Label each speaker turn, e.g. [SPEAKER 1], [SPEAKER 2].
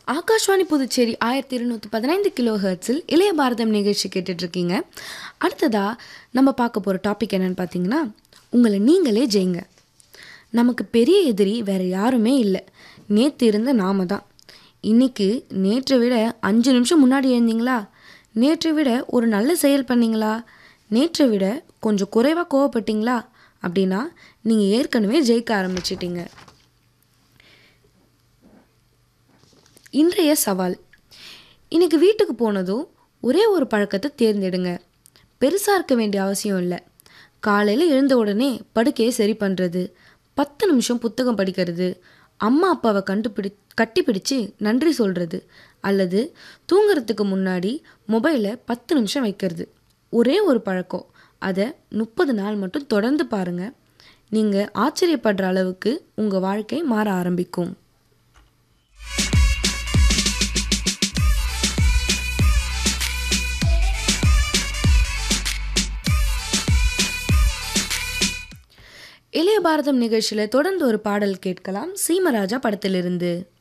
[SPEAKER 1] ஆகாஷ்வாணி புதுச்சேரி ஆயிரத்தி இருநூற்றி பதினைந்து கிலோ ஹெர்ட்ஸில் இளைய பாரதம் நிகழ்ச்சி கேட்டுட்ருக்கீங்க அடுத்ததாக நம்ம பார்க்க போகிற டாபிக் என்னென்னு பார்த்தீங்கன்னா உங்களை நீங்களே ஜெயிங்க நமக்கு பெரிய எதிரி வேறு யாருமே இல்லை நேற்று இருந்த நாம தான் இன்னைக்கு நேற்றை விட அஞ்சு நிமிஷம் முன்னாடி எழுந்தீங்களா நேற்றை விட ஒரு நல்ல செயல் பண்ணீங்களா நேற்றை விட கொஞ்சம் குறைவாக கோவப்பட்டீங்களா அப்படின்னா நீங்கள் ஏற்கனவே ஜெயிக்க ஆரம்பிச்சிட்டீங்க இன்றைய சவால் இன்னைக்கு வீட்டுக்கு போனதும் ஒரே ஒரு பழக்கத்தை தேர்ந்தெடுங்க பெருசாக இருக்க வேண்டிய அவசியம் இல்லை காலையில் எழுந்த உடனே படுக்கையை சரி பண்ணுறது பத்து நிமிஷம் புத்தகம் படிக்கிறது அம்மா அப்பாவை கண்டுபிடி கட்டிப்பிடிச்சு நன்றி சொல்கிறது அல்லது தூங்குறதுக்கு முன்னாடி மொபைலை பத்து நிமிஷம் வைக்கிறது ஒரே ஒரு பழக்கம் அதை முப்பது நாள் மட்டும் தொடர்ந்து பாருங்கள் நீங்கள் ஆச்சரியப்படுற அளவுக்கு உங்கள் வாழ்க்கை மாற ஆரம்பிக்கும் இளைய பாரதம் நிகழ்ச்சியில் தொடர்ந்து ஒரு பாடல் கேட்கலாம் சீமராஜா படத்திலிருந்து